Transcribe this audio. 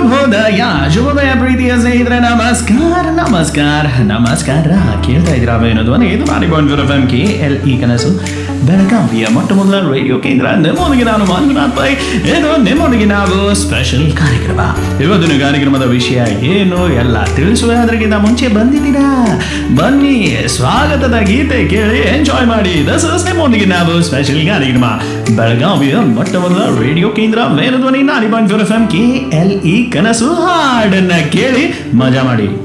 ಶುಭೋದಯ ಶುಭೋದಯ ಪ್ರೀತಿಯ ಸ್ನೇಹಿತರೆ ನಮಸ್ಕಾರ ನಮಸ್ಕಾರ ನಮಸ್ಕಾರ ಕೇಳ್ತಾ ಇದ್ದೀರಾ ಏನು ಧ್ವನಿ ಇದು ನಾಡಿ point four FM K L E ಈ ಕನಸು ಬೆಳಗಾವಿಯ ಮೊಟ್ಟ ಮೊದಲ ರೇಡಿಯೋ ಕೇಂದ್ರ ನಿಮ್ಮೊಂದಿಗೆ ನಾನು ಮಂಜುನಾಥ್ ಪೈ ಇದು ನಿಮ್ಮೊಂದಿಗೆ ನಾವು ಸ್ಪೆಷಲ್ ಕಾರ್ಯಕ್ರಮ ಇವತ್ತಿನ ಕಾರ್ಯಕ್ರಮದ ವಿಷಯ ಏನು ಎಲ್ಲ ತಿಳಿಸುವ ಅದಕ್ಕಿಂತ ಮುಂಚೆ ಬಂದಿದ್ದೀರಾ ಬನ್ನಿ ಸ್ವಾಗತದ ಗೀತೆ ಕೇಳಿ ಎಂಜಾಯ್ ಮಾಡಿ ದಸ್ ಇಸ್ ನಿಮ್ಮೊಂದಿಗೆ ನಾವು ಸ್ಪೆಷಲ್ ಕಾರ್ಯಕ್ರಮ ಬೆಳಗಾವಿಯ ಮೊಟ್ಟ ಮೊದಲ ರೇಡಿಯೋ ಕೇಂದ್ರ ಮೇಲು ಧ್ವನಿ ನಾಡಿ point four FM K L E ಇ ಕನಸು ಹಾಡನ್ನ ಕೇಳಿ ಮಜಾ ಮಾಡಿ